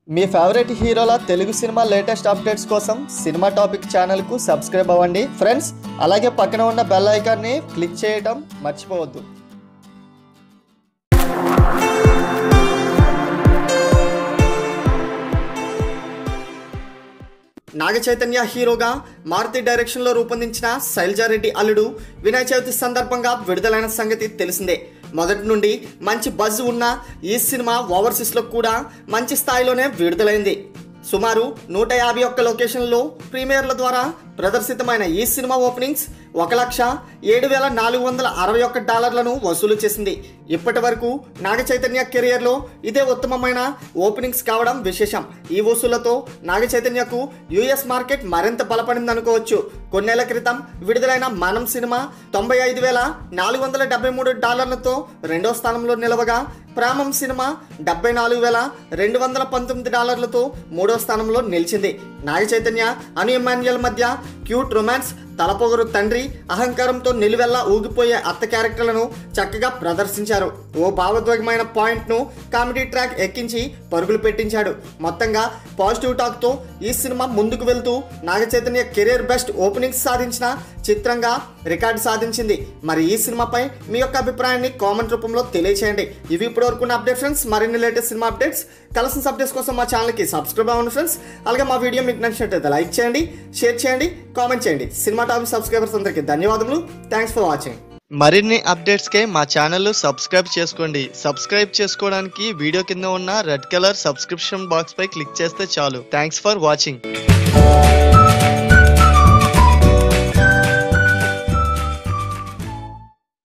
మీ favourite హీరోల Telugu cinema latest updates కోసం cinema topic ఛానల్కు సబ్స్క్రైబ్ అవ్వండి ఫ్రెండ్స్ అలాగే పక్కన ఉన్న బెల్ ఐకాన్ని క్లిక్ చేయడం మర్చిపోవద్దు నాగ చైతన్య హీరోగా మారుతి డైరెక్షన్లో రూపొందించిన శైలజారెడ్డి అల్లుడు వినాయక చవితి సందర్భంగా విడుదలైన సంగతి తెలిసిందే మొదటి నుండి మంచి బజ్ ఉన్న ఈ సినిమా ఓవర్సీస్లో కూడా మంచి స్థాయిలోనే విడుదలైంది సుమారు నూట యాభై ఒక్క లొకేషన్లో ప్రీమియర్ల ద్వారా ప్రదర్శితమైన ఈ సినిమా ఓపెనింగ్స్ ఒక లక్ష ఏడు వేల నాలుగు వందల అరవై ఒక్క డాలర్లను వసూలు చేసింది ఇప్పటి వరకు నాగ చైతన్య కెరియర్లో ఇదే ఉత్తమమైన ఓపెనింగ్స్ కావడం విశేషం ఈ వసూళ్లతో నాగ చైతన్యకు యుఎస్ మార్కెట్ మరింత బలపడింది అనుకోవచ్చు కొన్నేళ్ల క్రితం విడుదలైన మనం సినిమా తొంభై ఐదు వేల నాలుగు వందల డెబ్బై మూడు డాలర్లతో రెండో స్థానంలో నిలవగా ప్రేమం సినిమా డెబ్బై నాలుగు వేల రెండు వందల పంతొమ్మిది డాలర్లతో మూడో స్థానంలో నిలిచింది నాగ చైతన్య అను ఎమాన్యుయల్ మధ్య క్యూట్ రొమాన్స్ తలపొగరు తండ్రి అహంకారంతో నిలువెల్లా ఊగిపోయే అత్త క్యారెక్టర్లను చక్కగా ప్రదర్శించారు ఓ భావోద్వేగమైన పాయింట్ను కామెడీ ట్రాక్ ఎక్కించి పరుగులు పెట్టించాడు మొత్తంగా పాజిటివ్ టాక్తో ఈ సినిమా ముందుకు వెళ్తూ Naga Chaitanya career best openings సాధించిన చిత్రంగా రికార్డు సాధించింది మరి ఈ సినిమాపై మీ యొక్క అభిప్రాయాన్ని కామెంట్ రూపంలో తెలియచేయండి ఇవి ఇప్పుడు వరకు అప్డేట్ ఫ్రెండ్స్ మరిన్ని లేటెస్ట్ సినిమా అప్డేట్స్ కలసిన అప్డేట్స్ కోసం మా ఛానల్కి సబ్స్క్రైబ్ అవ్వండి ఫ్రెండ్స్ అలాగే మా వీడియో మీకు నచ్చినట్లయితే లైక్ చేయండి షేర్ చేయండి కామెంట్ చేయండి సినిమా టాపిక్ సబ్స్క్రైబర్స్ అందరికీ ధన్యవాదములు థ్యాంక్స్ ఫర్ వాచింగ్ మరిన్ని అప్డేట్స్కే మా ఛానల్ సబ్స్క్రైబ్ చేసుకోండి సబ్స్క్రైబ్ చేసుకోవడానికి వీడియో కింద ఉన్న రెడ్ కలర్ సబ్స్క్రిప్షన్ బాక్స్ పై క్లిక్ చేస్తే చాలు థ్యాంక్స్ ఫర్ వాచింగ్